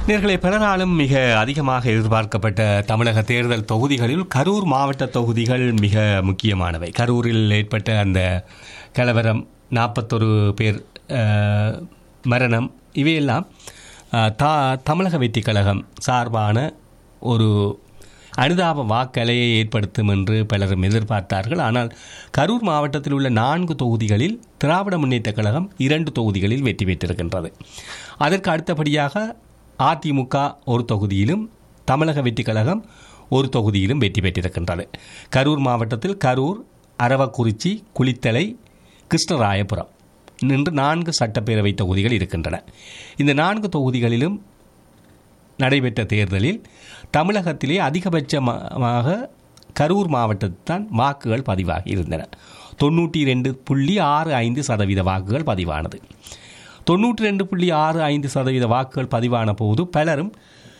நேர்களை பலராலும் மிக அதிகமாக எதிர்பார்க்கப்பட்ட தமிழக தேர்தல் தொகுதிகளில் கரூர் மாவட்ட தொகுதிகள் மிக முக்கியமானவை கரூரில் ஏற்பட்ட அந்த கலவரம் நாற்பத்தொரு பேர் அஹ், மரணம் இவையெல்லாம் அஹ், தா தமிழக வெற்றி கழகம் சார்பான ஒரு அனுதாப வாக்கலையை ஏற்படுத்தும் என்று பலரும் எதிர்பார்த்தார்கள் ஆனால் கரூர் மாவட்டத்தில் உள்ள நான்கு தொகுதிகளில் திராவிட முன்னேற்றக் கழகம் இரண்டு தொகுதிகளில் வெற்றி பெற்றிருக்கின்றது அதற்கு அடுத்தபடியாக அதிமுக ஒரு தொகுதியிலும் தமிழக வெற்றி கழகம் ஒரு தொகுதியிலும் வெற்றி பெற்றிருக்கின்றது கரூர் மாவட்டத்தில் கரூர் அரவக்குறிச்சி குளித்தலை கிருஷ்ணராயபுரம் நின்று நான்கு சட்டப்பேரவை தொகுதிகள் இருக்கின்றன இந்த நான்கு தொகுதிகளிலும் நடைபெற்ற தேர்தலில் தமிழகத்திலே அதிகபட்சமாக கரூர் மாவட்டத்தில் தான் வாக்குகள் பதிவாகி இருந்தன தொண்ணூற்றி ரெண்டு புள்ளி ஆறு ஐந்து சதவீத வாக்குகள் பதிவானது தொண்ணூற்றி ரெண்டு புள்ளி ஆறு ஐந்து சதவீத வாக்குகள் பதிவான போது பலரும்